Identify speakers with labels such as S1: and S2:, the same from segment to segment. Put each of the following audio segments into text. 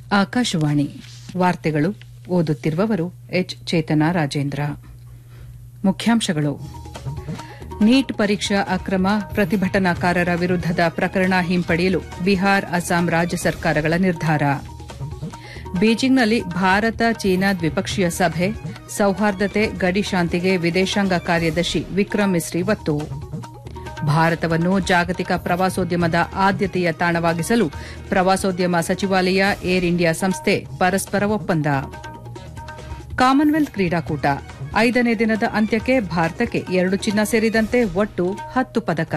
S1: ಆಕಾಶವಾಣಿ ವಾರ್ತೆಗಳು ಓದುತ್ತಿರುವವರು ಎಚ್ ಚೇತನ ರಾಜೇಂದ್ರ ಮುಖ್ಯಾಂಶಗಳು ನೀಟ್ ಪರೀಕ್ಷಾ ಅಕ್ರಮ ಪ್ರತಿಭಟನಾಕಾರರ ವಿರುದ್ದದ ಪ್ರಕರಣ ಹಿಂಪಡೆಯಲು ಬಿಹಾರ್ ಅಸ್ಸಾಂ ರಾಜ್ಯ ಸರ್ಕಾರಗಳ ನಿರ್ಧಾರ ಬೀಜಿಂಗ್ನಲ್ಲಿ ಭಾರತ ಚೀನಾ ದ್ವಿಪಕ್ಷೀಯ ಸಭೆ ಸೌಹಾರ್ದತೆ ಗಡಿ ಶಾಂತಿಗೆ ವಿದೇಶಾಂಗ ಕಾರ್ಯದರ್ಶಿ ವಿಕ್ರಮ್ ಮಿಸ್ರಿ ಒತ್ತು ಭಾರತವನ್ನು ಜಾಗತಿಕ ಪ್ರವಾಸೋದ್ಯಮದ ಆದ್ಯತೆಯ ತಾಣವಾಗಿಸಲು ಪ್ರವಾಸೋದ್ಯಮ ಸಚಿವಾಲಯ ಏರ್ ಇಂಡಿಯಾ ಸಂಸ್ಥೆ ಪರಸ್ಪರ ಒಪ್ಪಂದ ಕಾಮನ್ವೆಲ್ತ್ ಕ್ರೀಡಾಕೂಟ ಐದನೇ ದಿನದ ಅಂತ್ಯಕ್ಕೆ ಭಾರತಕ್ಕೆ ಎರಡು ಚಿನ್ನ ಸೇರಿದಂತೆ ಒಟ್ಟು ಹತ್ತು ಪದಕ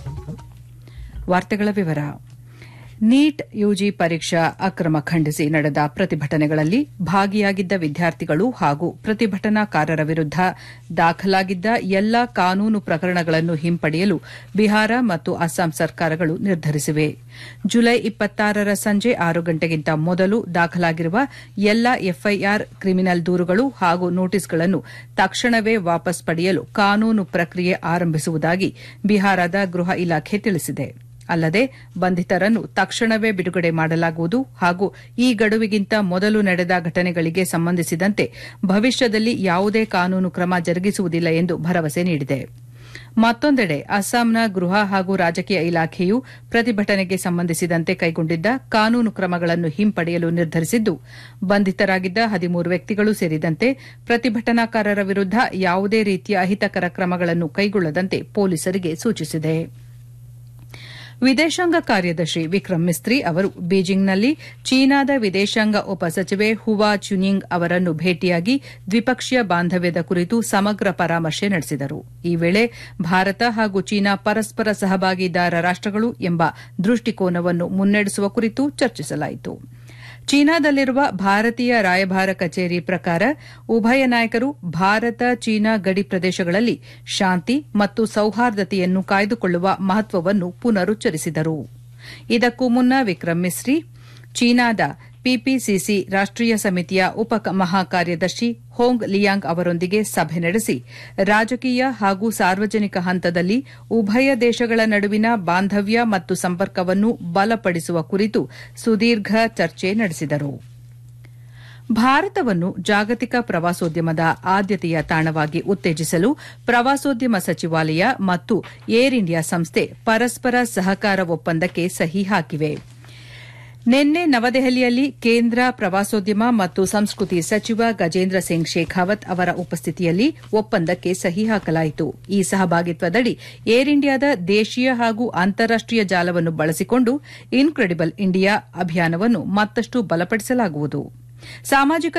S1: ವಾರ್ತೆಗಳ ವಿವರ ನೀಟ್ ಯುಜಿ ಪರೀಕ್ಷಾ ಅಕ್ರಮ ಖಂಡಿಸಿ ನಡೆದ ಪ್ರತಿಭಟನೆಗಳಲ್ಲಿ ಭಾಗಿಯಾಗಿದ್ದ ವಿದ್ಯಾರ್ಥಿಗಳು ಹಾಗೂ ಪ್ರತಿಭಟನಾಕಾರರ ವಿರುದ್ದ ದಾಖಲಾಗಿದ್ದ ಎಲ್ಲಾ ಕಾನೂನು ಪ್ರಕರಣಗಳನ್ನು ಹಿಂಪಡೆಯಲು ಬಿಹಾರ ಮತ್ತು ಅಸ್ಸಾಂ ಸರ್ಕಾರಗಳು ನಿರ್ಧರಿಸಿವೆ ಜುಲೈ ಇಪ್ಪತ್ತಾರರ ಸಂಜೆ ಆರು ಗಂಟೆಗಿಂತ ಮೊದಲು ದಾಖಲಾಗಿರುವ ಎಲ್ಲಾ ಎಫ್ಐಆರ್ ಕ್ರಿಮಿನಲ್ ದೂರುಗಳು ಹಾಗೂ ನೋಟಿಸ್ಗಳನ್ನು ತಕ್ಷಣವೇ ವಾಪಸ್ ಪಡೆಯಲು ಕಾನೂನು ಪ್ರಕ್ರಿಯೆ ಆರಂಭಿಸುವುದಾಗಿ ಬಿಹಾರದ ಗೃಹ ಇಲಾಖೆ ತಿಳಿಸಿದೆ ಅಲ್ಲದೆ ಬಂಧಿತರನ್ನು ತಕ್ಷಣವೇ ಬಿಡುಗಡೆ ಮಾಡಲಾಗುವುದು ಹಾಗೂ ಈ ಗಡುವಿಗಿಂತ ಮೊದಲು ನಡೆದ ಘಟನೆಗಳಿಗೆ ಸಂಬಂಧಿಸಿದಂತೆ ಭವಿಷ್ಯದಲ್ಲಿ ಯಾವುದೇ ಕಾನೂನು ಕ್ರಮ ಜರುಗಿಸುವುದಿಲ್ಲ ಎಂದು ಭರವಸೆ ನೀಡಿದೆ ಮತ್ತೊಂದೆಡೆ ಅಸ್ಸಾಂನ ಗೃಹ ಹಾಗೂ ರಾಜಕೀಯ ಇಲಾಖೆಯು ಪ್ರತಿಭಟನೆಗೆ ಸಂಬಂಧಿಸಿದಂತೆ ಕೈಗೊಂಡಿದ್ದ ಕಾನೂನು ಕ್ರಮಗಳನ್ನು ಹಿಂಪಡೆಯಲು ನಿರ್ಧರಿಸಿದ್ದು ಬಂಧಿತರಾಗಿದ್ದ ಹದಿಮೂರು ವ್ಯಕ್ತಿಗಳು ಸೇರಿದಂತೆ ಪ್ರತಿಭಟನಾಕಾರರ ವಿರುದ್ದ ಯಾವುದೇ ರೀತಿಯ ಅಹಿತಕರ ಕ್ರಮಗಳನ್ನು ಕೈಗೊಳ್ಳದಂತೆ ಪೊಲೀಸರಿಗೆ ಸೂಚಿಸಿದೆ ವಿದೇಶಾಂಗ ಕಾರ್ಯದರ್ಶಿ ವಿಕ್ರಮ್ ಮಿಸ್ತಿ ಅವರು ಬೀಜಿಂಗ್ನಲ್ಲಿ ಚೀನಾದ ವಿದೇಶಾಂಗ ಉಪಸಚಿವೆ ಹುವಾ ಚುನಿಂಗ್ ಅವರನ್ನು ಭೇಟಿಯಾಗಿ ದ್ವಿಪಕ್ಷೀಯ ಬಾಂಧವ್ಯದ ಕುರಿತು ಸಮಗ್ರ ಪರಾಮರ್ಶೆ ನಡೆಸಿದರು ಈ ವೇಳೆ ಭಾರತ ಹಾಗೂ ಚೀನಾ ಪರಸ್ಪರ ಸಹಭಾಗಿದಾರ ರಾಷ್ಟಗಳು ಎಂಬ ದೃಷ್ಟಿಕೋನವನ್ನು ಮುನ್ನಡೆಸುವ ಕುರಿತು ಚರ್ಚಿಸಲಾಯಿತು ಚೀನಾದಲ್ಲಿರುವ ಭಾರತೀಯ ರಾಯಭಾರ ಕಚೇರಿ ಪ್ರಕಾರ ಉಭಯ ನಾಯಕರು ಭಾರತ ಚೀನಾ ಗಡಿ ಪ್ರದೇಶಗಳಲ್ಲಿ ಶಾಂತಿ ಮತ್ತು ಸೌಹಾರ್ದತೆಯನ್ನು ಕಾಯ್ದುಕೊಳ್ಳುವ ಮಹತ್ವವನ್ನು ಪುನರುಚ್ಚರಿಸಿದರು ಇದಕ್ಕೂ ಮುನ್ನ ವಿಕ್ರಮ್ ಮಿಸ್ರಿ ಚೀನಾದ ಪಿಪಿಸಿಸಿ ರಾಷ್ಟೀಯ ಸಮಿತಿಯ ಉಪ ಮಹಾಕಾರ್ಯದರ್ಶಿ ಹೋಂಗ್ ಲಿಯಾಂಗ್ ಅವರೊಂದಿಗೆ ಸಭೆ ನಡೆಸಿ ರಾಜಕೀಯ ಹಾಗೂ ಸಾರ್ವಜನಿಕ ಹಂತದಲ್ಲಿ ಉಭಯ ದೇಶಗಳ ನಡುವಿನ ಬಾಂಧವ್ಯ ಮತ್ತು ಸಂಪರ್ಕವನ್ನು ಬಲಪಡಿಸುವ ಕುರಿತು ಸುದೀರ್ಘ ಚರ್ಚೆ ನಡೆಸಿದರು ಭಾರತವನ್ನು ಜಾಗತಿಕ ಪ್ರವಾಸೋದ್ಯಮದ ಆದ್ಯತೆಯ ತಾಣವಾಗಿ ಉತ್ತೇಜಿಸಲು ಪ್ರವಾಸೋದ್ಯಮ ಸಚಿವಾಲಯ ಮತ್ತು ಏರ್ ಇಂಡಿಯಾ ಸಂಸ್ಥೆ ಪರಸ್ಪರ ಸಹಕಾರ ಒಪ್ಪಂದಕ್ಕೆ ಸಹಿ ಹಾಕಿವೆ ನಿನ್ನೆ ನವದೆಹಲಿಯಲ್ಲಿ ಕೇಂದ್ರ ಪ್ರವಾಸೋದ್ಯಮ ಮತ್ತು ಸಂಸ್ಕೃತಿ ಸಚಿವ ಗಜೇಂದ್ರ ಸಿಂಗ್ ಶೇಖಾವತ್ ಅವರ ಉಪಸ್ಥಿತಿಯಲ್ಲಿ ಒಪ್ಪಂದಕ್ಕೆ ಸಹಿ ಹಾಕಲಾಯಿತು ಈ ಸಹಭಾಗಿತ್ವದಡಿ ಏರ್ ಇಂಡಿಯಾದ ದೇಶೀಯ ಹಾಗೂ ಅಂತಾರಾಷ್ಟೀಯ ಜಾಲವನ್ನು ಬಳಸಿಕೊಂಡು ಇನ್ಕ್ರೆಡಿಬಲ್ ಇಂಡಿಯಾ ಅಭಿಯಾನವನ್ನು ಮತ್ತಷ್ಟು ಬಲಪಡಿಸಲಾಗುವುದು ಸಾಮಾಜಿಕ